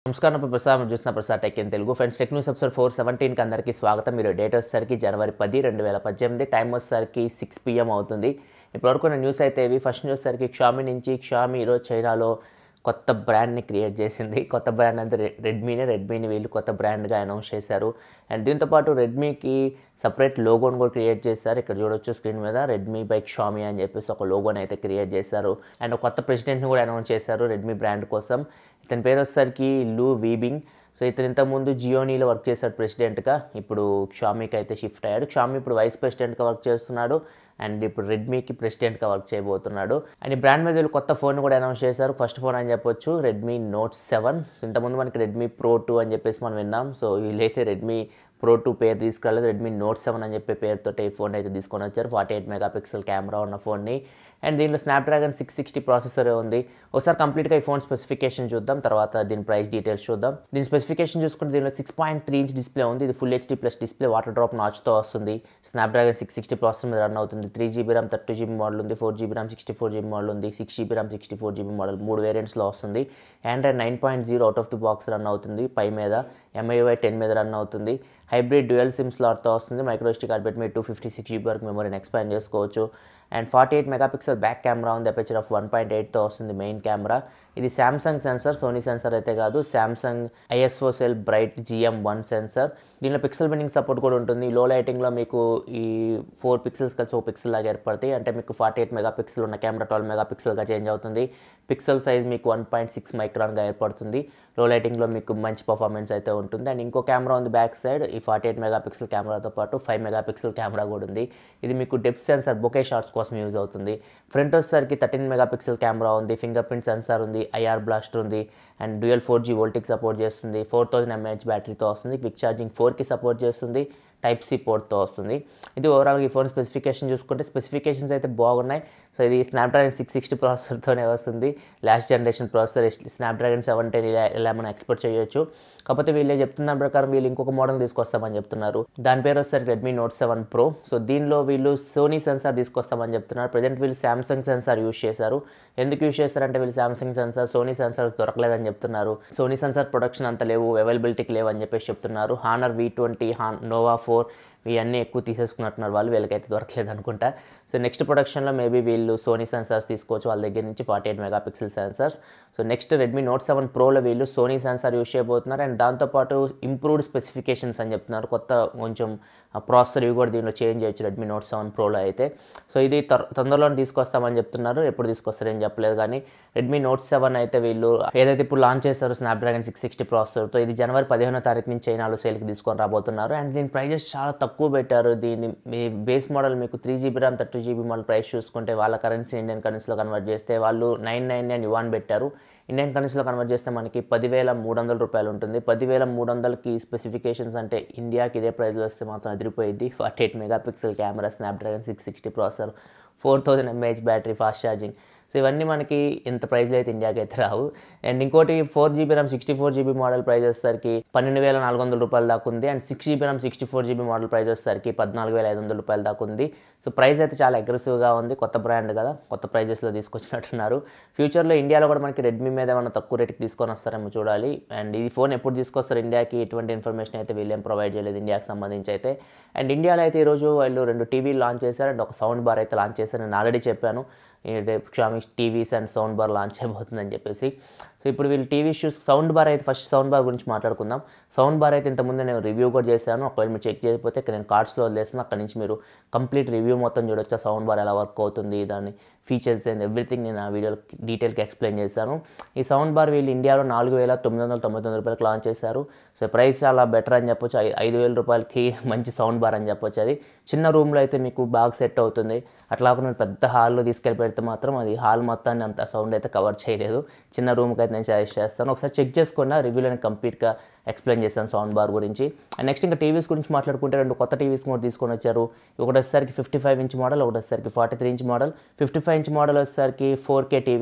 నమస్కారం నా పేరు ప్రసాద్ మీరు చూస్తున్న Prasad tech in Telugu friends tech news episode four సెవెంటీన్కి అందరికీ స్వాగతం మీరు డేట్ వచ్చేసరికి జనవరి పది రెండు వేల పద్దెనిమిది టైం వచ్చేసరికి సిక్స్ పిఎం అవుతుంది ఇప్పటివరకు ఉన్న న్యూస్ అయితే ఇవి ఫస్ట్ న్యూస్ సరికి క్షామి నుంచి క్షామి ఈరోజు చైనాలో కొత్త బ్రాండ్ని క్రియేట్ చేసింది కొత్త బ్రాండ్ అంటే రె- రెడ్మీనే రెడ్మీని వీళ్ళు కొత్త బ్రాండ్గా అనౌన్స్ చేశారు అండ్ దీంతోపాటు రెడ్మీకి సపరేట్ లోగోని కూడా క్రియేట్ చేశారు ఇక్కడ చూడొచ్చు స్క్రీన్ మీద రెడ్మీ బై క్షామి అని చెప్పేసి ఒక లోగోని అయితే క్రియేట్ చేశారు అండ్ ఒక కొత్త ప్రెసిడెంట్ని కూడా అనౌన్స్ చేశారు రెడ్మీ బ్రాండ్ కోసం ఇతని పేరు వచ్చేసరికి లూ వీబింగ్ సో ఇతను ఇంతకుముందు జియోనీలో వర్క్ చేశాడు ప్రెసిడెంట్గా ఇప్పుడు క్షామీకి అయితే షిఫ్ట్ అయ్యాడు క్షామీ ఇప్పుడు వైస్ ప్రెసిడెంట్గా వర్క్ చేస్తున్నాడు అండ్ ఇప్పుడు రెడ్మీకి ప్రెసిడెంట్గా వర్క్ చేయబోతున్నాడు అండ్ ఈ బ్రాండ్ మీద వీళ్ళు కొత్త ఫోన్ కూడా అనౌన్స్ చేశారు ఫస్ట్ ఫోన్ అని చెప్పొచ్చు రెడ్మీ నోట్ సెవెన్ ఇంతకుముందు మనకి రెడ్మీ ప్రో టూ అని చెప్పేసి మనం విన్నాం సో వీళ్ళైతే రెడ్మీ ప్రో టూ పేరు తీసుకెళ్ళలేదు రెడ్మీ నోట్ సెవెన్ అని చెప్పే పేరుతో ఈ ఫోన్ అయితే తీసుకొని వచ్చారు forty eight mega pixel camera ఉన్న ఫోన్ని అండ్ దీనిలో స్నాప్డ్రాగన్ సిక్స్ సిక్స్టీ ప్రాసెసర్ ఉంది ఒకసారి కంప్లీట్గా ఈ ఫోన్ స్పెసిఫికేషన్ చూద్దాం తర్వాత దీని ప్రైస్ డీటెయిల్స్ చూద్దాం దీని స్పెసిఫికేషన్ చూసుకుంటే దీనిలో six point three inch display ఉంది ఇది full HD plus display water drop నాచ్తో వస్తుంది స్నాప్డ్రాగన్ సిక్స్ సిక్స్టీ ప్రాసెసర్ మీద రన్ అవుతుంది three GB RAM thirty GB model ఉంది four GB RAM sixty four GB model ఉంది six GB RAM sixty four GB model మూడు వేరియంట్స్లో వస్తుంది Android nine point zero out of the box run అవుతుంది Pie మీద MIUI ten మీద run అవుతుంది hybrid dual SIM స్లాట్తో వస్తుంది మైక్రోస్టీ కార్డ్ పెట్టి మీరు టూ ఫిఫ్టీ సిక్స్ జీబీ వరకు మెమరీని ఎక్స్పాండ్ చేసుకోవచ్చు and forty eight megapixel back camera ఉంది అపెచర్ ఆఫ్ వన్ పాయింట్ ఎయిట్తో వస్తుంది మెయిన్ కెమెరా ఇది శాంసంగ్ సెన్సర్ సోనీ సెన్సర్ అయితే కాదు Samsung ISOCELL bright GM one sensor దీనిలో పిక్సెల్ బిండింగ్ సపోర్ట్ కూడా ఉంటుంది లో లైటింగ్లో మీకు ఈ ఫోర్ పిక్సెల్స్ కలిసి ఒక పిక్సెల్ లాగా ఏర్పడతాయి అంటే మీకు ఫార్టీ ఎయిట్ మెగా పిక్సెల్ ఉన్న కెమెరా ట్వెల్వ్ మెగా పిక్సెల్గా చేంజ్ అవుతుంది పిక్సెల్ సైజ్ మీకు వన్ పాయింట్ సిక్స్ మైక్రాన్గా ఏర్పడుతుంది లో లైటింగ్లో మీకు మంచి పర్ఫార్మెన్స్ అయితే ఉంటుంది అండ్ ఇంకో కెమెరా ఉంది బ్యాక్ సైడ్ ఈ ఫార్టీ ఎయిట్ మెగా పిక్సెల్ కెమెరాతో పాటు ఫైవ్ మెగా పిక్సెల్ కెమెరా కూడా ఉంది ఇది మీకు డెప్త్ సెన్సార్ బొకే షాట్స్ కోసం యూజ్ అవుతుంది ఫ్రంట్ వచ్చేసరికి థర్టీన్ మెగా పిక్సెల్ కెమెరా ఉంది ఫింగర్ ప్రింట్ సెన్సార్ ఉంది ఐఆర్ బ్లాస్టర్ ఉంది and dual four G VoLTE support చేస్తుంది ఫోర్ థౌజండ్ ఎంఏహెచ్ బ్యాటరీతో వస్తుంది క్విక్ ఛార్జింగ్ ఫోర్కి సపోర్ట్ చేస్తుంది టైప్ సి పోర్ట్తో వస్తుంది ఇది ఓవరాల్గా ఈ ఫోన్ స్పెసిఫికేషన్ చూసుకుంటే స్పెసిఫికేషన్స్ అయితే బాగున్నాయి సో ఇది స్నాప్డ్రాగన్ సిక్స్ సిక్స్టీ ప్రాసెసర్తోనే వస్తుంది last generation processor Snapdragon seven ten ఇలా ఇలా మనం ఎక్స్పెక్ట్ చేయొచ్చు కాకపోతే వీళ్ళే చెప్తున్న దాని ప్రకారం వీళ్ళు ఇంకొక మోడల్ తీసుకొస్తామని చెప్తున్నారు దాని పేరు వచ్చేసరికి Redmi note seven pro so దీనిలో వీళ్ళు సోనీ సెన్సార్ తీసుకొస్తామని చెప్తున్నారు ప్రజెంట్ వీళ్ళు శాంసంగ్ సెన్సార్ యూస్ చేశారు ఎందుకు యూస్ చేస్తారంటే వీళ్ళు శాంసంగ్ సెన్సార్ సోనీ సెన్సార్ దొరకలేదని చెప్తున్నారు సోనీ సెన్సార్ ప్రొడక్షన్ అంత లేవు అవైలబిలిటీకి లేవు అని చెప్పేసి చెప్తున్నారు హానర్ వి ట్వంటీ హాన్ నోవా ఫోర్ ఇవన్నీ ఎక్కువ తీసేసుకున్నట్టున్నారు వాళ్ళు వీళ్ళకైతే దొరకలేదు అనుకుంటా సో నెక్స్ట్ ప్రొడక్షన్లో మేబీ వీళ్ళు సోనీ సెన్సార్స్ తీసుకోవచ్చు వాళ్ళ దగ్గర నుంచి forty eight mega pixel sensors so next Redmi note seven ప్రోలో వీళ్ళు సోనీ సెన్సార్ యూస్ చేయబోతున్నారు అండ్ దాంతోపాటు ఇంప్రూవ్డ్ స్పెసిఫికేషన్స్ అని చెప్తున్నారు కొత్త కొంచెం ప్రాసెసర్ ఇవి కూడా దీనిలో చేంజ్ చేయొచ్చు రెడ్మీ నోట్ సెవెన్ ప్రోలో అయితే సో ఇది తొర- తొందరలోనే తీసుకొస్తామని చెప్తున్నారు ఎప్పుడు తీసుకొస్తారో ఏం చెప్పలేదు కానీ రెడ్మీ నోట్ సెవెన్ అయితే వీళ్ళు ఏదైతే ఇప్పుడు లాంచ్ చేశారో స్నాప్డ్రాగన్ సిక్స్ సిక్స్టీ ప్రాసెసర్తో ఇది జనవరి పదిహేనో తారీఖు నుంచి చైనాలో సేల్కి తీసుకొని రాబోతున్నారు అండ్ దీని ప్రైజెస్ చాలా తక్కువ పెట్టారు దీని మీ బేస్ మోడల్ మీకు three GB RAM thirty GB model price చూసుకుంటే వాళ్ళ కరెన్సీ ఇండియన్ కరెన్సీలో కన్వర్ట్ చేస్తే వాళ్ళు నైన్ నైన్ నైన్ యువాన్ పెట్టారు ఇండియన్ కరెన్సీలో కన్వర్ట్ చేస్తే మనకి పదివేల మూడు వందల రూపాయలు ఉంటుంది పదివేల మూడు వందలకి స్పెసిఫికేషన్స్ అంటే ఇండియాకి ఇదే ప్రైస్లో వస్తే మాత్రం అదిరిపోయింది forty eight mega pixel camera Snapdragon six sixty processor four thousand mAh battery fast charging so ఇవన్నీ మనకి ఇంత ప్రైస్లో అయితే ఇండియాకి అయితే రావు అండ్ ఇంకోటి four GB RAM sixty four GB model price వచ్చేసరికి పన్నెండు వేల నాలుగు వందల రూపాయల దాకా ఉంది and six GB RAM sixty four GB model price వచ్చేసరికి పద్నాలుగు వేల ఐదు వందల రూపాయల దాకా ఉంది సో ప్రైస్ అయితే చాలా అగ్రెసివ్గా ఉంది కొత్త బ్రాండ్ కదా కొత్త ప్రైజెస్లో తీసుకొచ్చినట్టున్నారు ఫ్యూచర్లో ఇండియాలో కూడా మనకి రెడ్మీ మీద ఏమైనా తక్కువ రేట్కి తీసుకొని వస్తారేమో చూడాలి అండ్ ఈ ఫోన్ ఎప్పుడు తీసుకొస్తారు ఇండియాకి ఎటువంటి ఇన్ఫర్మేషన్ అయితే వీళ్ళేం ప్రొవైడ్ చేయలేదు ఇండియాకి సంబంధించి అయితే అండ్ ఇండియాలో అయితే ఈరోజు వాళ్ళు రెండు టీవీలు లాంచ్ చేశారు అండ్ ఒక సౌండ్ బార్ అయితే లాంచ్ చేశారు నేను ఆల్రెడీ చెప్పాను ఈ రేపు Xiaomi TVs and sound bar launch అయిపోతుందని చెప్పేసి సో ఇప్పుడు వీళ్ళు టీవీ షూస్ సౌండ్ బార్ అయితే ఫస్ట్ సౌండ్ బార్ గురించి మాట్లాడుకుందాం సౌండ్ బార్ అయితే ఇంతకుముందు నేను రివ్యూ కూడా చేశాను ఒకవేళ మీరు చెక్ చేయకపోతే ఇక్కడ నేను కార్డ్స్లో వదిలేస్తాను అక్కడ నుంచి మీరు కంప్లీట్ రివ్యూ మొత్తం చూడొచ్చు ఆ సౌండ్ బార్ ఎలా వర్క్ అవుతుంది దాని ఫీచర్స్ అండ్ ఎవ్రీథింగ్ నేను ఆ వీడియోలో డీటెయిల్గా ఎక్స్ప్లెయిన్ చేశాను ఈ సౌండ్ బార్ వీళ్ళు ఇండియాలో నాలుగు వేల తొమ్మిది వందల తొంభై తొమ్మిది రూపాయలకి లాంచ్ చేశారు సో ప్రైస్ చాలా బెటర్ అని చెప్పొచ్చు ఐ- ఐదు వేల రూపాయలకి మంచి సౌండ్ బార్ అని చెప్పొచ్చు అది చిన్న రూమ్లో అయితే మీకు బాగా సెట్ అవుతుంది అట్లా కాకుండా పెద్ద హాల్లో తీసుకెళ్ళి పెడితే మాత్రం అది హాల్ మొత్తాన్ని అంత సౌండ్ అయితే కవర్ చేయలేదు చిన్న రూమ్కి అయితే నేను సజెస్ట్ చేస్తాను ఒకసారి చెక్ చేసుకున్న రివ్యూలో నేను కంప్లీట్గా ఎక్స్ప్లెయిన్ చేశాను సౌండ్ బార్ గురించి అండ్ నెక్స్ట్ ఇంకా టీవీస్ గురించి మాట్లాడుకుంటే రెండు కొత్త టీవీస్ కూడా తీసుకొని వచ్చారు ఒకటి వచ్చేసరికి ఫిఫ్టీ ఫైవ్ ఇంచ్ మోడల్ ఒకటి వచ్చేసరికి forty three inch model fifty five inch model వచ్చేసరికి four K TV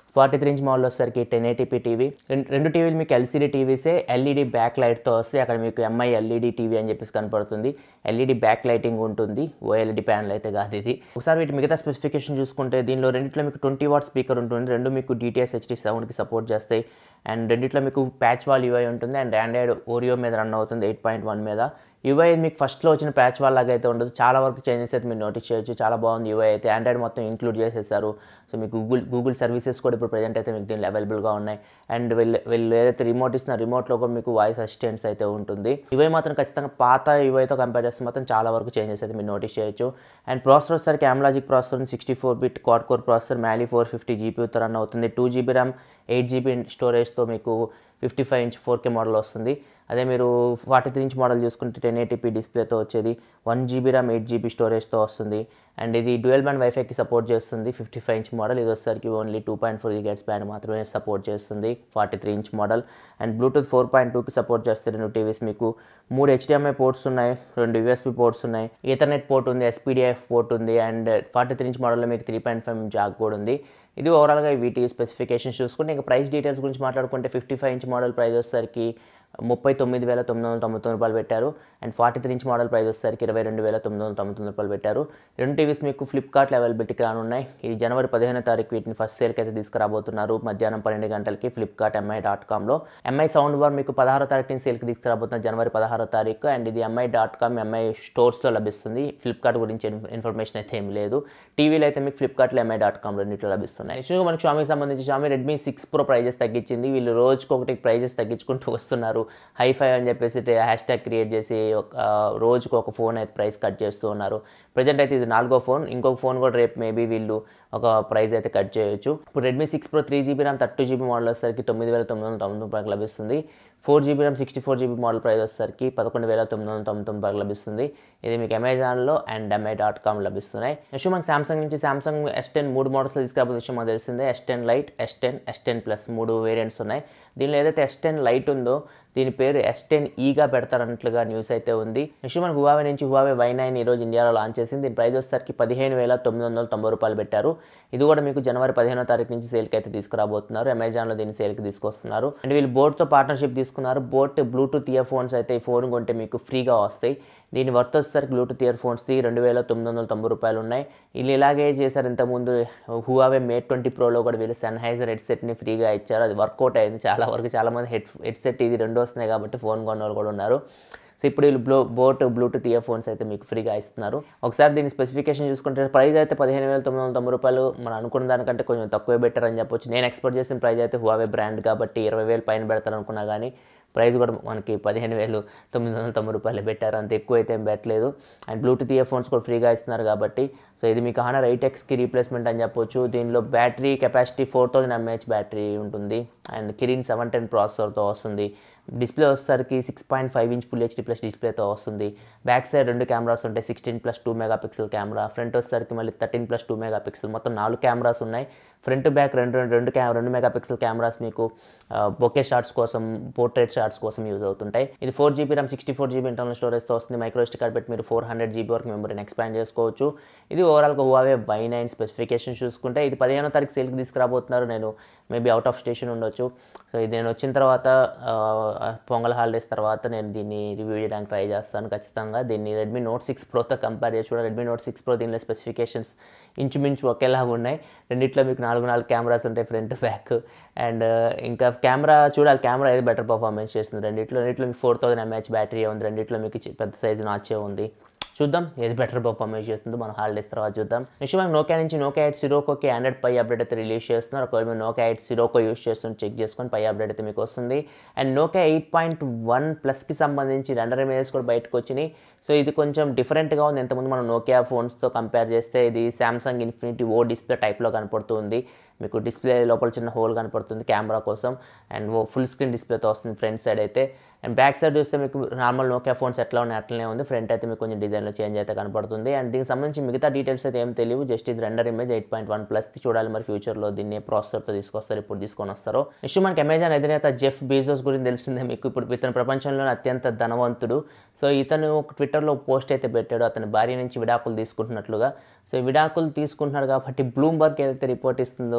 forty three inch model వచ్చేసరికి టెన్ ఏటీపీ టీవీ రెండు టీవీలు మీకు ఎల్సీడీ టీవీసే ఎల్ఈడి బ్యాక్ లైట్తో వస్తాయి అక్కడ మీకు ఎంఐ ఎల్ఈడి టీవీ అని చెప్పేసి కనపడుతుంది ఎల్ఈడి బ్యాక్ లైటింగ్ ఉంటుంది ఓఎల్ఈడి ప్యానల్ అయితే కాదు ఇది ఒకసారి వీటి మిగతా స్పెసిఫికేషన్ చూసుకుంటే దీనిలో రెండిట్లో మీకు ట్వంటీ వాట్ స్పీకర్ ఉంటుంది రెండు మీకు డిటిఎస్ హెచ్డి సౌండ్కి సపోర్ట్ చేస్తాయి అండ్ రెండిట్లో మీకు ప్యాచ్ వాల్ యూఐ ఉంటుంది అండ్ ఆండ్రాయిడ్ ఓరియో మీద రన్ అవుతుంది ఎయిట్ పాయింట్ వన్ మీద యూఐ మీకు ఫస్ట్లో వచ్చిన ప్యాచ్ వాల్ లాగా అయితే ఉండదు చాలా వరకు చేంజెస్ అయితే మీరు నోటీస్ చేయొచ్చు చాలా బాగుంది యూఐ అయితే ఆండ్రాయిడ్ మొత్తం ఇంక్లూడ్ చేసేసారు సో మీకు గూగుల్ గూగుల్ సర్వీసెస్ కూడా ఇప్పుడు ప్రజెంట్ అయితే మీకు దీనిలో అవైలబుల్గా ఉన్నాయి అండ్ వీళ్ళు వీళ్ళు ఏదైతే రిమోట్ ఇస్తున్న రిమోట్లో కూడా మీకు వాయిస్ అసిస్టెంట్స్ అయితే ఉంటుంది యూఐ మాత్రం ఖచ్చితంగా పాత యూఐతో కంపేర్ చేస్తే మాత్రం చాలా వరకు చేంజెస్ అయితే మీరు నోటీస్ చేయొచ్చు అండ్ ప్రాసెసర్ వచ్చేసరికి Amlogic processor sixty four bit quad core processor Mali four fifty జీపీతో రన్ అవుతుంది two GB RAM eight GB స్టోరేజ్తో మీకు fifty five inch four K model వస్తుంది అదే మీరు ఫార్టీ త్రీ ఇంచ్ మోడల్ చూసుకుంటే టెన్ ఏటీపీ డిస్ప్లేతో వచ్చేది one GB RAM eight GB స్టోరేజ్తో వస్తుంది అండ్ ఇది డ్యూయల్ బ్యాండ్ వైఫైకి సపోర్ట్ చేస్తుంది ఫిఫ్టీ ఫైవ్ ఇంచ్ మోడల్ ఇది వచ్చేసరికి only two point four gets band మాత్రమే సపోర్ట్ చేస్తుంది forty three inch model and Bluetooth four point టూకి సపోర్ట్ చేస్తే రెండు టీవీస్ మీకు మూడు హెచ్డిఎంఐ పోర్ట్స్ ఉన్నాయి రెండు యూఎస్పీ పోర్ట్స్ ఉన్నాయి ఈథర్నెట్ పోర్ట్ ఉంది ఎస్పీడిఎఫ్ పోర్ట్ ఉంది అండ్ ఫార్టీ త్రీ ఇంచ్ మోడల్లో మీకు త్రీ పాయింట్ ఫైవ్ జాక్ కూడా ఉంది ఇది ఓవరాల్గా వీటి స్పెసిఫికేషన్స్ చూసుకుంటే ఇంకా ప్రైస్ డీటెయిల్స్ గురించి మాట్లాడుకుంటే fifty five inch model price వచ్చేసరికి ముప్పై తొమ్మిది వేల తొమ్మిది వందల తొంభై తొమ్మిది రూపాయలు పెట్టారు and forty three inch model price వచ్చేసరికి ఇరవై రెండు వేల తొమ్మిది వందల తొంభై తొమ్మిది రూపాయలు పెట్టారు రెండు టీవీస్ మీకు ఫ్లిప్కార్ట్లో అవైలబిలిటీకి రానున్నాయి ఇది జనవరి పదిహేనో తారీఖు వీటిని ఫస్ట్ సేల్కి అయితే తీసుకురాబోతున్నారు మధ్యాహ్నం పన్నెండు గంటలకి ఫ్లిప్కార్ట్ ఎంఐ డాట్ కామ్లో ఎంఐ సౌండ్ బార్ మీకు పదహారో తారీఖు నుంచి సేల్కి తీసుకురాబోతున్నారు జనవరి పదహారో తారీఖు అండ్ ఇది ఎంఐ డాట్ కామ్ ఎంఐ స్టోర్స్లో లభిస్తుంది ఫ్లిప్కార్ట్ గురించి ఇన్ఫర్మేషన్ అయితే ఏం లేదు టీవీలో అయితే మీకు ఫ్లిప్కార్ట్లో ఎంఐ డాట్ కామ్ రెండింటిలో లభిస్తున్నాయి నెక్స్ట్ మనకి షామీకి సంబంధించి Xiaomi Redmi six Pro prices తగ్గించింది వీళ్ళు రోజుకి ఒకటి ప్రైజెస్ తగ్గించుకుంటూ వస్తున్నారు హైఫై అని చెప్పేసి హ్యాష్ ట్యాగ్ క్రియేట్ చేసి ఒక రోజుకు ఒక ఫోన్ అయితే ప్రైస్ కట్ చేస్తూ ఉన్నారు ప్రజెంట్ అయితే ఇది నాలుగో ఫోన్ ఇంకొక ఫోన్ కూడా రేపు మేబీ వీళ్ళు ఒక ప్రైస్ అయితే కట్ చేయొచ్చు ఇప్పుడు Redmi six Pro three GB RAM thirty GB model వచ్చేసరికి తొమ్మిది వేల తొమ్మిది వందల తొమ్మిది రూపాయలకు లభిస్తుంది four GB RAM sixty four GB model price వచ్చేసరికి పదకొండు వేల తొమ్మిది వందల తొమ్మిది తొమ్మిది రూపాయలకు లభిస్తుంది ఇది మీకు అమెజాన్లో అండ్ ఎంఐ డాట్ కామ్ లభిస్తున్నాయి నెక్స్ట్ మనకి సామ్సంగ్ నుంచి సామ్సంగ్ ఎస్ టెన్ మూడు మోడల్స్ తీసుకురాబోతున్న విషయం మాకు తెలిసిందే S ten Lite S ten S ten Plus మూడు వేరియంట్స్ ఉన్నాయి దీనిలో ఏదైతే ఎస్ టెన్ లైట్ ఉందో దీని పేరు ఎస్ టెన్ ఈగా పెడతారన్నట్లుగా న్యూస్ అయితే ఉంది నెక్స్ట్ మనకు హువావే నుంచి హువావే వై నైన్ ఈరోజు ఇండియాలో లాంచ్ చేసింది దీని ప్రైస్ వచ్చేసరికి పదిహేను వేల తొమ్మిది వందల తొంభై రూపాయలు పెట్టారు ఇది కూడా మీకు జనవరి పదిహేనో తారీఖు నుంచి సేల్కి అయితే తీసుకురాబోతున్నారు అమెజాన్లో దీన్ని సేల్కి తీసుకొస్తున్నారు అండ్ వీళ్ళు బోట్తో పార్ట్నర్షిప్ తీసుకున్నారు బోట్ బ్లూటూత్ ఇయర్ ఫోన్స్ అయితే ఈ ఫోన్ కొంటే మీకు ఫ్రీగా వస్తాయి దీని వర్త్ వచ్చేసరికి బ్లూటూత్ ఇయర్ ఫోన్స్ది రెండు వేల తొమ్మిది వందల తొంభై రూపాయలు ఉన్నాయి వీళ్ళు ఇలాగే చేశారు ఇంతకుముందు హువావే మే ట్వంటీ ప్రోలో కూడా వీళ్ళు సన్హైజర్ హెడ్సెట్ని ఫ్రీగా ఇచ్చారు అది వర్కౌట్ అయింది చాలా వరకు చాలామంది హెడ్ హెడ్సెట్ ఇది రెండు వస్తున్నాయి కాబట్టి ఫోన్ కొన్న వాళ్ళు కూడా ఉన్నారు సో ఇప్పుడు వీళ్ళు బ్లో బోట్ బ్లూటూత్ ఇయర్ ఫోన్స్ అయితే మీకు ఫ్రీగా ఇస్తున్నారు ఒకసారి దీని స్పెసిఫికేషన్ చూసుకుంటే ప్రైస్ అయితే పదిహేను వేల తొమ్మిది వందల తొంభై రూపాయలు మనం అనుకున్న దానికంటే కొంచెం తక్కువే బెటర్ అని చెప్పొచ్చు నేను ఎక్స్పెక్ట్ చేసిన ప్రైస్ అయితే హువావే బ్రాండ్ కాబట్టి ఇరవై వేలు పైన పెడతారు అనుకున్నా కానీ ప్రైస్ కూడా మనకి పదిహేను వేలు తొమ్మిది వందల తొంభై రూపాయలు పెట్టారు అంత ఎక్కువ అయితే ఏం పెట్టలేదు అండ్ బ్లూటూత్ ఇయర్ ఫోన్స్ కూడా ఫ్రీగా ఇస్తున్నారు కాబట్టి సో ఇది మీకు హానర్ ఎయిట్ ఎక్స్కి రీప్లేస్మెంట్ అని చెప్పొచ్చు దీనిలో battery capacity four thousand mAh battery ఉంటుంది అండ్ కిరిన్ సెవెన్ టెన్ ప్రాసెసర్తో వస్తుంది డిస్ప్లే వచ్చేసరికి six point five inch full HD plus డిస్ప్లేతో వస్తుంది బ్యాక్ సైడ్ రెండు కెమెరాస్ ఉంటాయి sixteen plus two mega pixel camera front వచ్చేసరికి మళ్ళీ thirteen plus two mega pixel మొత్తం నాలుగు కెమెరాస్ ఉన్నాయి ఫ్రంట్ బ్యాక్ రెండు రెండు రెండు కె రెండు మెగా పిక్సెల్ కెమెరాస్ మీకు బొకే షాట్స్ కోసం పోర్ట్రేట్ షాట్స్ కోసం యూజ్ అవుతుంటాయి ఇది four GB RAM sixty four GB internal స్టోరేజ్తో వస్తుంది మైక్రో ఎస్టీ కార్డ్ పెట్టి మీరు ఫోర్ హండ్రెడ్ జీబీ వరకు మెమరీని ఎక్స్పాండ్ చేసుకోవచ్చు ఇది ఓవరాల్గా హువావే వై నైన్ స్పెసిఫికేషన్ చూసుకుంటే ఇది పదిహేనో తారీఖు సేల్కి తీసుకురాబోతున్నారు నేను మేబీ అవుట్ ఆఫ్ స్టేషన్ ఉండొచ్చు సో ఇది నేను వచ్చిన తర్వాత పొంగల్ హాలిడేస్ తర్వాత నేను దీన్ని రివ్యూ చేయడానికి ట్రై చేస్తాను ఖచ్చితంగా దీన్ని రెడ్మీ నోట్ సిక్స్ ప్రోతో కంపేర్ చేసి కూడా రెడ్మీ నోట్ సిక్స్ ప్రో దీనిలో స్పెసిఫికేషన్స్ ఇంచుమించు ఒకేలాగా ఉన్నాయి రెండిట్లో మీకు నాలుగు నాలుగు కెమెరాస్ ఉంటాయి ఫ్రంట్ బ్యాక్ అండ్ ఇంకా కెమెరా చూడాలి కెమెరా ఏది బెటర్ పర్ఫార్మెన్స్ చేస్తుంది రెండిట్లో రెండిట్లో మీకు ఫోర్ థౌసండ్ ఎంహెచ్ బ్యాటరీ ఉంది రెండిట్లో మీకు చి- పెద్ద సైజు నాచే ఉంది చూద్దాం ఏది బెటర్ పర్ఫార్మెన్స్ చేస్తుందో మనం హాలిడేస్ తర్వాత చూద్దాం నెక్స్ట్ మనకి నోకియా నుంచి నోకియా ఎయిట్ సిరోకోకి ఆండ్రాయిడ్ పై అప్డేట్ అయితే రిలీజ్ చేస్తున్నారు ఒకవేళ మీరు నోకియా ఎయిట్ సిరోకో యూస్ చేస్తుంటే చెక్ చేసుకొని పై అప్డేట్ అయితే మీకు వస్తుంది and Nokia eight point one ప్లస్కి సంబంధించి రెండర్ ఇమేజెస్ కూడా బయటకు వచ్చినాయి సో ఇది కొంచెం డిఫరెంట్గా ఉంది ఇంతకుముందు మనం నోకియా ఫోన్స్తో కంపేర్ చేస్తే ఇది సామ్సంగ్ ఇన్ఫినిటీ ఓ డిస్ప్లే టైప్లో కనపడుతుంది మీకు డిస్ప్లే లోపల చిన్న హోల్ కనపడుతుంది కెమెరా కోసం అండ్ ఓ ఫుల్ స్క్రీన్ డిస్ప్లేతో వస్తుంది ఫ్రంట్ సైడ్ అయితే అండ్ బ్యాక్ సైడ్ చూస్తే మీకు నార్మల్ నోకియా ఫోన్స్ ఎట్లా ఉన్నాయి అట్లనే ఉంది ఫ్రంట్ అయితే మీకు కొంచెం డిజైన్లో చేంజ్ అయితే కనపడుతుంది అండ్ దీనికి సంబంధించి మిగతా డీటెయిల్స్ అయితే ఏం తెలియవు జస్ట్ ఇది render image eight point one plus చూడాలి మరి ఫ్యూచర్లో దీన్ని ప్రాసెసర్తో తీసుకొస్తారు ఇప్పుడు తీసుకొని వస్తారు నెక్స్ట్ మనకి అమెజాన్ అధినేత జెఫ్ బీజోస్ గురించి తెలిసిందే మీకు ఇప్పుడు ఇతను ప్రపంచంలోనే అత్యంత ధనవంతుడు సో ఇతను ఒక ట్విట్టర్లో పోస్ట్ అయితే పెట్టాడు అతని భార్య నుంచి విడాకులు తీసుకుంటున్నట్లుగా సో ఈ విడాకులు తీసుకుంటున్నాడు కాబట్టి బ్లూంబర్గ్ ఏదైతే రిపోర్ట్ ఇస్తుందో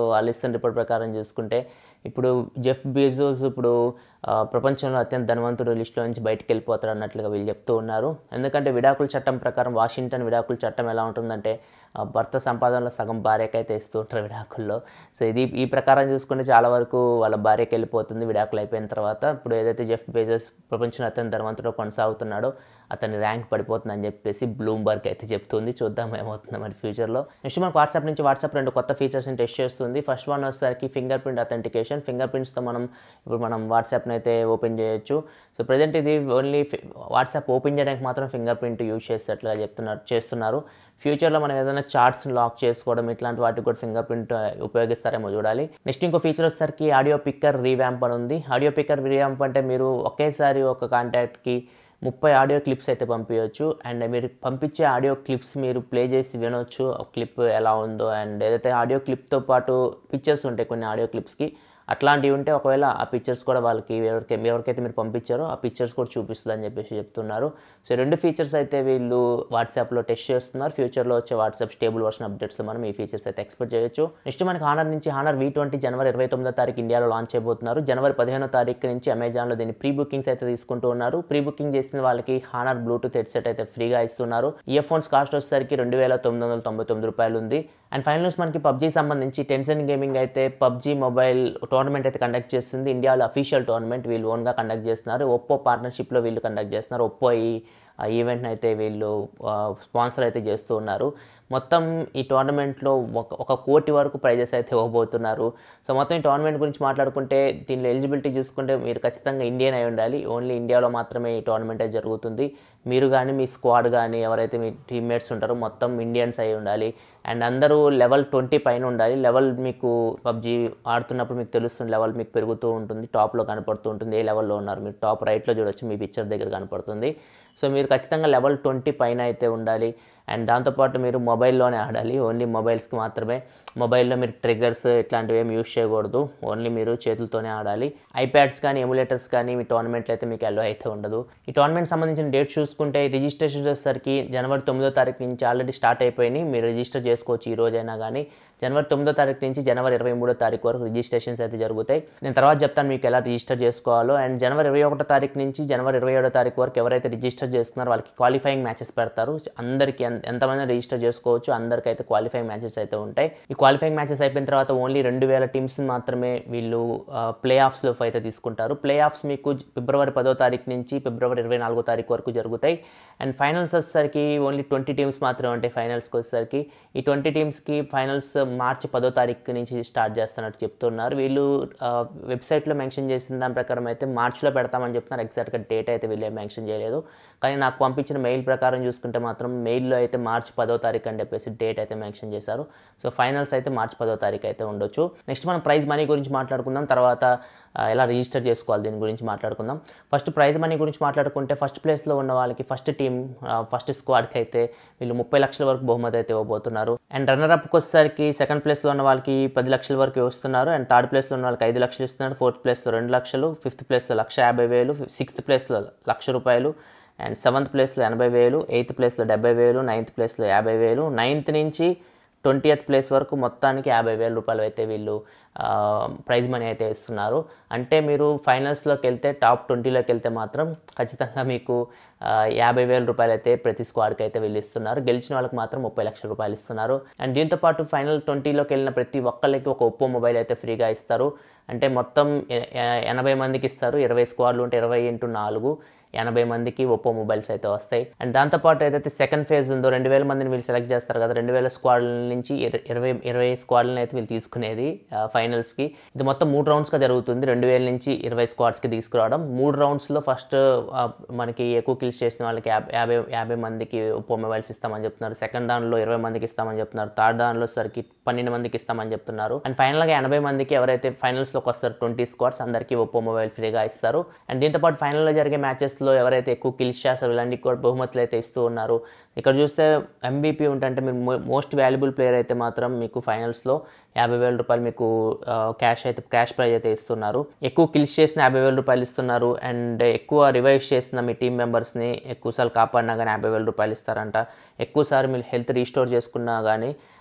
వాళ్ళు ఇస్తున్న రిపోర్ట్ ప్రకారం చూసుకుంటే ఇప్పుడు జెఫ్ బీజోస్ ఇప్పుడు ఆ, ప్రపంచంలో అత్యంత ధనవంతుడు లిస్టులో నుంచి బయటికి వెళ్ళిపోతారు అన్నట్లుగా వీళ్ళు చెప్తూ ఉన్నారు ఎందుకంటే విడాకుల చట్టం ప్రకారం వాషింగ్టన్ విడాకుల చట్టం ఎలా ఉంటుందంటే ఆ, భర్త సంపాదనలో సగం భార్యకైతే ఇస్తూ ఉంటారు విడాకుల్లో సో ఇది ఈ ప్రకారం చూసుకుంటే చాలా వరకు వాళ్ళ భార్యకి వెళ్ళిపోతుంది విడాకులు అయిపోయిన తర్వాత ఇప్పుడు ఏదైతే జెఫ్ బేజస్ ప్రపంచంలో అత్యంత ధనవంతుడు కొనసాగుతున్నాడో అతని ర్యాంక్ పడిపోతుందని చెప్పేసి బ్లూంబర్గ్ అయితే చెప్తుంది చూద్దాం ఏమవుతుందో మరి ఫ్యూచర్లో నెక్స్ట్ మనకు వాట్సాప్ నుంచి వాట్సాప్ రెండు కొత్త ఫీచర్స్ని టెస్ట్ చేస్తుంది ఫస్ట్ వన్ వచ్చేసరికి ఫింగర్ ప్రింట్ అథెంటికేషన్ ఫింగర్ ప్రింట్స్తో మనం ఇప్పుడు మనం వాట్సాప్ని అయితే ఓపెన్ చేయొచ్చు సో ప్రజెంట్ ఇది ఓన్లీ వాట్సాప్ ఓపెన్ చేయడానికి మాత్రం ఫింగర్ ప్రింట్ యూజ్ చేసేటట్లుగా చెప్తున్నారు చేస్తున్నారు ఫ్యూచర్లో మనం ఏదైనా చార్ట్స్ లాక్ చేసుకోవడం ఇట్లాంటి వాటికి కూడా ఫింగర్ ప్రింట్ ఉపయోగిస్తారేమో చూడాలి నెక్స్ట్ ఇంకో ఫీచర్ వచ్చేసరికి ఆడియో పిక్కర్ రీవ్యాంప్ అని ఉంది ఆడియో పిక్కర్ రీవ్యాంప్ అంటే మీరు ఒకేసారి ఒక కాంటాక్ట్కి ముప్పై ఆడియో క్లిప్స్ అయితే పంపించవచ్చు అండ్ మీరు పంపించే ఆడియో క్లిప్స్ మీరు ప్లే చేసి వినొచ్చు ఆ క్లిప్ ఎలా ఉందో అండ్ ఏదైతే ఆడియో క్లిప్తో పాటు పిక్చర్స్ ఉంటాయి కొన్ని ఆడియో క్లిప్స్కి అట్లాంటివి ఉంటే ఒకవేళ ఆ పిక్చర్స్ కూడా వాళ్ళకి ఎవరికి ఎవరికైతే మీరు పంపించారో ఆ పిక్చర్స్ కూడా చూపిస్తుంది అని చెప్పేసి చెప్తున్నారు సో ఈ రెండు ఫీచర్స్ అయితే వీళ్ళు వాట్సాప్లో టెస్ట్ చేస్తున్నారు ఫ్యూచర్లో వచ్చే వాట్సాప్ స్టేబుల్ వర్షన్ అప్డేట్స్లో మనం ఈ ఫీచర్స్ అయితే ఎక్స్పెక్ట్ చేయొచ్చు నెక్స్ట్ మనకి హానర్ నుంచి హానర్ వి ట్వంటీ జనవరి ఇరవై తొమ్మిదో తారీఖు ఇండియాలో లాంచ్ చేయబోతున్నారు జనవరి పదిహేనో తారీఖు నుంచి అమెజాన్లో దీన్ని ప్రీ బుకింగ్స్ అయితే తీసుకుంటూ ఉన్నారు ప్రీ బుకింగ్ చేసిన వాళ్ళకి హానర్ బ్లూటూత్ హెడ్సెట్ అయితే ఫ్రీగా ఇస్తున్నారు ఇయర్ ఫోన్స్ కాస్ట్ వచ్చేసరికి రెండు వేల తొమ్మిది వందల తొంభై తొమ్మిది రూపాయలు ఉంది అండ్ ఫైనల్ న్యూస్ మనకి పబ్జీ సంబంధించి టెన్సన్ గేమింగ్ అయితే పబ్జీ మొబైల్ టోర్నమెంట్ అయితే కండక్ట్ చేస్తుంది ఇండియాలో అఫీషియల్ టోర్నమెంట్ వీళ్ళు ఓన్గా కండక్ట్ చేస్తున్నారు ఒప్పో పార్ట్నర్షిప్లో వీళ్ళు కండక్ట్ చేస్తున్నారు ఒప్పో ఈ ఆ ఈవెంట్ని అయితే వీళ్ళు స్పాన్సర్ అయితే చేస్తూ ఉన్నారు మొత్తం ఈ టోర్నమెంట్లో ఒక ఒక కోటి వరకు ప్రైజెస్ అయితే ఇవ్వబోతున్నారు సో మొత్తం ఈ టోర్నమెంట్ గురించి మాట్లాడుకుంటే దీనిలో ఎలిజిబిలిటీ చూసుకుంటే మీరు ఖచ్చితంగా ఇండియన్ అయి ఉండాలి ఓన్లీ ఇండియాలో మాత్రమే ఈ టోర్నమెంట్ అయితే జరుగుతుంది మీరు కానీ మీ స్క్వాడ్ కానీ ఎవరైతే మీ టీమ్మేట్స్ ఉంటారో మొత్తం ఇండియన్స్ అయి ఉండాలి అండ్ అందరూ లెవెల్ ట్వంటీ పైన ఉండాలి లెవెల్ మీకు పబ్జీ ఆడుతున్నప్పుడు మీకు తెలుస్తుంది లెవెల్ మీకు పెరుగుతూ ఉంటుంది టాప్లో కనపడుతూ ఉంటుంది ఏ లెవెల్లో ఉన్నారు మీరు టాప్ రైట్లో చూడొచ్చు మీ పిక్చర్ దగ్గర కనపడుతుంది సో మీరు ఖచ్చితంగా లెవెల్ ట్వంటీ పైన అయితే ఉండాలి అండ్ దాంతోపాటు మీరు మొబైల్లోనే ఆడాలి ఓన్లీ మొబైల్స్కి మాత్రమే మొబైల్లో మీరు ట్రిగ్గర్స్ ఇట్లాంటివి ఏమి యూజ్ చేయకూడదు ఓన్లీ మీరు చేతులతోనే ఆడాలి ఐప్యాడ్స్ కానీ ఎములేటర్స్ కానీ మీ టోర్నమెంట్లో అయితే మీకు అలో అయితే ఉండదు ఈ టోర్నమెంట్ సంబంధించిన డేట్ చూసుకుంటే రిజిస్ట్రేషన్ వచ్చేసరికి జనవరి తొమ్మిదో తారీఖు నుంచి ఆల్రెడీ స్టార్ట్ అయిపోయినాయి మీరు రిజిస్టర్ చేసుకోవచ్చు ఈ రోజైనా కానీ జనవరి తొమ్మిదో తారీఖు నుంచి జనవరి ఇరవై మూడో తారీఖు వరకు రిజిస్ట్రేషన్స్ అయితే జరుగుతాయి నేను తర్వాత చెప్తాను మీకు ఎలా రిజిస్టర్ చేసుకోవాలో అండ్ జనవరి ఇరవై ఒకటో తారీఖు నుంచి జనవరి ఇరవై ఏడో తారీఖు వరకు ఎవరైతే రిజిస్టర్ చేస్తున్నారో వాళ్ళకి క్వాలిఫైయింగ్ మ్యాచెస్ పెడతారు అందరికీ ఎంత- ఎంతమంది రిజిస్టర్ చేసుకోవచ్చు అందరికీ అయితే క్వాలిఫైయింగ్ మ్యాచెస్ అయితే ఉంటాయి ఈ క్వాలిఫైయింగ్ మ్యాచెస్ అయిపోయిన తర్వాత ఓన్లీ రెండు వేల టీమ్స్ని మాత్రమే వీళ్ళు ప్లే ఆఫ్స్లో అయితే తీసుకుంటారు ప్లే ఆఫ్స్ మీకు జ- ఫిబ్రవరి పదో తారీఖు నుంచి ఫిబ్రవరి ఇరవై నాలుగో తారీఖు వరకు జరుగుతాయి అండ్ ఫైనల్స్ వచ్చేసరికి ఓన్లీ ట్వంటీ టీమ్స్ మాత్రమే ఉంటాయి ఫైనల్స్కి వచ్చేసరికి ఈ ట్వంటీ టీమ్స్కి ఫైనల్స్ మార్చి పదో తారీఖు నుంచి స్టార్ట్ చేస్తున్నట్టు చెప్తున్నారు వీళ్ళు వెబ్సైట్లో మెన్షన్ చేసిన దాని ప్రకారం అయితే మార్చిలో పెడతామని చెప్తున్నారు ఎగ్జాక్ట్గా డేట్ అయితే వీళ్ళు మెన్షన్ చేయలేదు కానీ నాకు పంపించిన మెయిల్ ప్రకారం చూసుకుంటే మాత్రం మెయిల్లో అయితే మార్చి పదో తారీఖు అని చెప్పేసి డేట్ అయితే మెన్షన్ చేశారు సో ఫైనల్స్ అయితే మార్చి పదో తారీఖు అయితే ఉండొచ్చు నెక్స్ట్ మనం ప్రైజ్ మనీ గురించి మాట్లాడుకుందాం తర్వాత ఆ, ఎలా రిజిస్టర్ చేసుకోవాలి దీని గురించి మాట్లాడుకుందాం ఫస్ట్ ప్రైజ్ మనీ గురించి మాట్లాడుకుంటే ఫస్ట్ ప్లేస్లో ఉన్న వాళ్ళకి ఫస్ట్ టీం ఫస్ట్ స్క్వాడ్కి అయితే వీళ్ళు ముప్పై లక్షల వరకు బహుమతి అయితే ఇవ్వబోతున్నారు అండ్ రన్నర్ అప్కి వచ్చేసరికి సెకండ్ ప్లేస్లో ఉన్న వాళ్ళకి పది లక్షల వరకు ఇస్తున్నారు అండ్ థర్డ్ ప్లేస్లో ఉన్న వాళ్ళకి ఐదు లక్షలు ఇస్తున్నారు ఫోర్త్ ప్లేస్లో రెండు లక్షలు ఫిఫ్త్ ప్లేస్లో లక్ష యాభై వేలు సిక్స్త్ ప్లేస్లో లక్ష రూపాయలు అండ్ సెవెంత్ ప్లేస్లో ఎనభై వేలు ఎయిత్ ప్లేస్లో డెబ్బై వేలు నైన్త్ ప్లేస్లో యాభై వేలు నైన్త్ నుంచి ట్వంటీయత్ ప్లేస్ వరకు మొత్తానికి యాభై వేల రూపాయలు అయితే వీళ్ళు ఆ, ప్రైజ్ మనీ అయితే ఇస్తున్నారు అంటే మీరు ఫైనల్స్లోకి వెళ్తే టాప్ ట్వంటీలోకి వెళ్తే మాత్రం ఖచ్చితంగా మీకు ఆ, యాభై వేల రూపాయలు అయితే ప్రతి స్క్వాడ్కి అయితే వీళ్ళు ఇస్తున్నారు గెలిచిన వాళ్ళకి మాత్రం ముప్పై లక్షల రూపాయలు ఇస్తున్నారు అండ్ దీంతో పాటు ఫైనల్ ట్వంటీలోకి వెళ్ళిన ప్రతి ఒక్కళ్ళకి ఒక ఒప్పో మొబైల్ అయితే ఫ్రీగా ఇస్తారు అంటే మొత్తం ఎ- ఎ- ఎనభై మందికి ఇస్తారు ఇరవై స్క్వాడ్లు ఉంటే ఇరవై ఇంటూ నాలుగు ఎనభై మందికి ఒప్పో మొబైల్స్ అయితే వస్తాయి అండ్ దాంతోపాటు ఏదైతే సెకండ్ ఫేజ్ ఉందో రెండు వేల మందిని వీళ్ళు సెలెక్ట్ చేస్తారు కదా రెండు వేల స్క్వాడ్ల నుంచి ఇర- ఇరవై ఇరవై స్క్వాడ్లను అయితే వీళ్ళు తీసుకునేది ఆ, ఫైనల్స్కి ఇది మొత్తం మూడు రౌండ్స్గా జరుగుతుంది రెండు వేల నుంచి ఇరవై స్క్వాడ్స్కి తీసుకురావడం మూడు రౌండ్స్లో ఫస్ట్ ఆ, మనకి ఎక్కువ కిల్స్ చేసిన వాళ్ళకి యాభై యాభై యాభై మందికి ఒప్పో మొబైల్స్ ఇస్తామని చెప్తున్నారు సెకండ్ దానిలో ఇరవై మందికి ఇస్తామని చెప్తున్నారు థర్డ్ దానిలో సరికి పన్నెండు మందికి ఇస్తామని చెప్తున్నారు అండ్ ఫైనల్గా ఎనభై మందికి ఎవరైతే ఫైనల్స్లోకి వస్తారు ట్వంటీ స్క్వాడ్స్ అందరికీ ఒప్పో మొబైల్ ఫ్రీగా ఇస్తారు అండ్ దీంతో పాటు ఫైనల్లో జరిగే మ్యాచెస్లో ఎవరైతే ఎక్కువ కిల్స్ చేస్తారో ఇలాంటి కూడా బహుమతులు అయితే ఇస్తూ ఉన్నారు ఇక్కడ చూస్తే ఎంవీపీ ఉంటే మీరు మోస్ట్ వాల్యుబుల్ ప్లేయర్ అయితే మాత్రం మీకు ఫైనల్స్లో యాభై వేల రూపాయలు మీకు క్యాష్ అయితే క్యాష్ ప్రైజ్ అయితే ఇస్తున్నారు ఎక్కువ కిల్స్ చేసిన యాభై వేల రూపాయలు ఇస్తున్నారు అండ్ ఎక్కువ రివైవ్ చేసిన మీ టీం మెంబర్స్ని ఎక్కువసార్లు కాపాడినా కానీ యాభై వేల రూపాయలు ఇస్తారంట ఎక్కువసారి మీరు హెల్త్ రీస్టోర్ చేసుకున్నా కానీ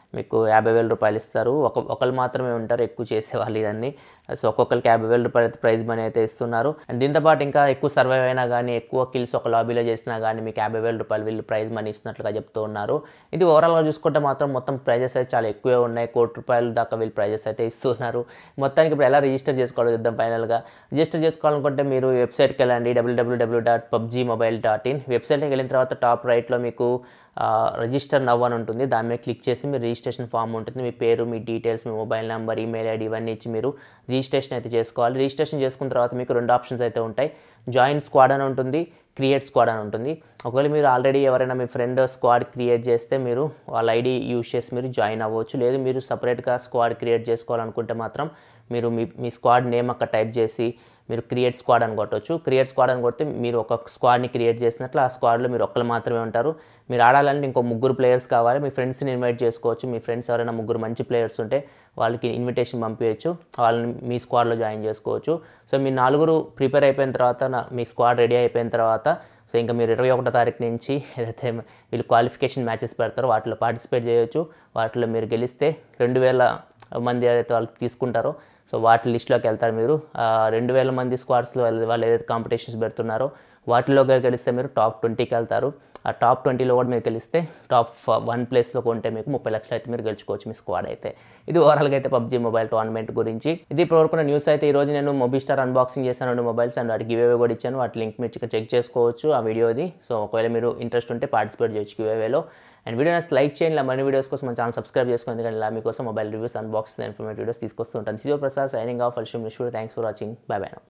మీకు యాభై వేల రూపాయలు ఇస్తారు ఒక ఒకళ్ళు మాత్రమే ఉంటారు ఎక్కువ చేసేవాళ్ళు ఇవన్నీ సో ఒక్కొక్కరికి యాభై వేల రూపాయలు అయితే ప్రైజ్ మనీ అయితే ఇస్తున్నారు అండ్ దీంతో పాటు ఇంకా ఎక్కువ సర్వైవ్ అయినా కానీ ఎక్కువ కిల్స్ ఒక లాబీలో చేసినా కానీ మీకు యాభై వేల రూపాయలు వీళ్ళు ప్రైజ్ మనీ ఇస్తున్నట్లుగా చెప్తూ ఉన్నారు ఇది ఓవరాల్గా చూసుకుంటే మాత్రం మొత్తం ప్రైజెస్ అయితే చాలా ఎక్కువే ఉన్నాయి కోటి రూపాయలు దాకా వీళ్ళు ప్రైజెస్ అయితే ఇస్తున్నారు మొత్తానికి ఇప్పుడు ఎలా రిజిస్టర్ చేసుకోవాలో చూద్దాం ఫైనల్గా రిజిస్టర్ చేసుకోవాలనుకుంటే మీరు వెబ్సైట్కి వెళ్ళండి W W W dot PUBG mobile dot in వెబ్సైట్కి వెళ్ళిన తర్వాత టాప్ రైట్లో మీకు రిజిస్టర్ నవ్ అని ఉంటుంది దాని మీద క్లిక్ చేసి మీరు రిజిస్ట్రేషన్ ఫామ్ ఉంటుంది మీ పేరు మీ డీటెయిల్స్ మీ మొబైల్ నెంబర్ ఈమెయిల్ ఐడి ఇవన్నీ ఇచ్చి మీరు రిజిస్ట్రేషన్ అయితే చేసుకోవాలి రిజిస్ట్రేషన్ చేసుకున్న తర్వాత మీకు రెండు ఆప్షన్స్ అయితే ఉంటాయి జాయిన్ స్క్వాడ్ అని ఉంటుంది క్రియేట్ స్క్వాడ్ అని ఉంటుంది ఒకవేళ మీరు ఆల్రెడీ ఎవరైనా మీ ఫ్రెండ్ స్క్వాడ్ క్రియేట్ చేస్తే మీరు వాళ్ళ ఐడి యూజ్ చేసి మీరు జాయిన్ అవ్వచ్చు లేదు మీరు సపరేట్గా స్క్వాడ్ క్రియేట్ చేసుకోవాలనుకుంటే మాత్రం మీరు మీ మీ స్క్వాడ్ నేమ్ అక్కడ టైప్ చేసి మీరు క్రియేట్ స్క్వాడ్ అని కొట్టవచ్చు క్రియేట్ స్క్వాడ్ అని కొడితే మీరు ఒక స్క్వాడ్ని క్రియేట్ చేసినట్లు ఆ స్క్వాడ్లో మీరు ఒక్కరు మాత్రమే ఉంటారు మీరు ఆడాలంటే ఇంకో ముగ్గురు ప్లేయర్స్ కావాలి మీ ఫ్రెండ్స్ని ఇన్వైట్ చేసుకోవచ్చు మీ ఫ్రెండ్స్ ఎవరైనా ముగ్గురు మంచి ప్లేయర్స్ ఉంటే వాళ్ళకి ఇన్విటేషన్ పంపించవచ్చు వాళ్ళని మీ స్క్వాడ్లో జాయిన్ చేసుకోవచ్చు సో మీ నలుగురు ప్రిపేర్ అయిపోయిన తర్వాత నా- మీ స్క్వాడ్ రెడీ అయిపోయిన తర్వాత సో ఇంకా మీరు ఇరవై ఒకటో తారీఖు నుంచి ఏదైతే వీళ్ళు క్వాలిఫికేషన్ మ్యాచెస్ పెడతారో వాటిలో పార్టిసిపేట్ చేయొచ్చు వాటిలో మీరు గెలిస్తే రెండు వేల మంది ఏదైతే వాళ్ళు తీసుకుంటారో సో వాటి లిస్ట్లోకి వెళ్తారు మీరు ఆ, రెండు వేల మంది స్క్వాడ్స్లో వాళ్ళు ఏదైతే కాంపిటీషన్స్ పెడుతున్నారో వాటిలో కనుక గెలిస్తే మీరు టాప్ ట్వంటీకి వెళ్తారు ఆ టాప్ ట్వంటీలో కూడా మీరు గెలిస్తే టాప్ వన్ ప్లేస్లో కొంటే మీకు ముప్పై లక్షలు అయితే మీరు గెలుచుకోవచ్చు మీ స్క్వాడ్ అయితే ఇది ఓవరాల్గా అయితే పబ్జీ మొబైల్ టోర్నమెంట్ గురించి ఇది ఇప్పటివరకు న్యూస్ అయితే ఈ రోజు నేను మొబీ స్టార్ అన్బాక్సింగ్ చేశాను రెండు మొబైల్స్ అండ్ వాటి గివేవే కూడా ఇచ్చాను వాటి లింక్ మీరు ఇక్కడ చెక్ చేసుకోవచ్చు ఆ వీడియోది సో ఒకవేళ మీరు ఇంట్రెస్ట్ ఉంటే పార్టిసిపేట్ చేయొచ్చు గివేవేలో అండ్ వీడియో నచ్చి లైక్ చేయండి ఇలా మరిన్ని వీడియోస్ కోసం మన ఛానల్ సబ్స్క్రైబ్ చేసుకోండి ఎందుకంటే ఇలా మీకోసం mobile reviews unboxing informative videos తీసుకొస్తూ ఉంటాను శివ ప్రసాద్ సైనింగ్ ఆఫ్ అల్షూమ్ నిష్యూర్ thanks for watching bye by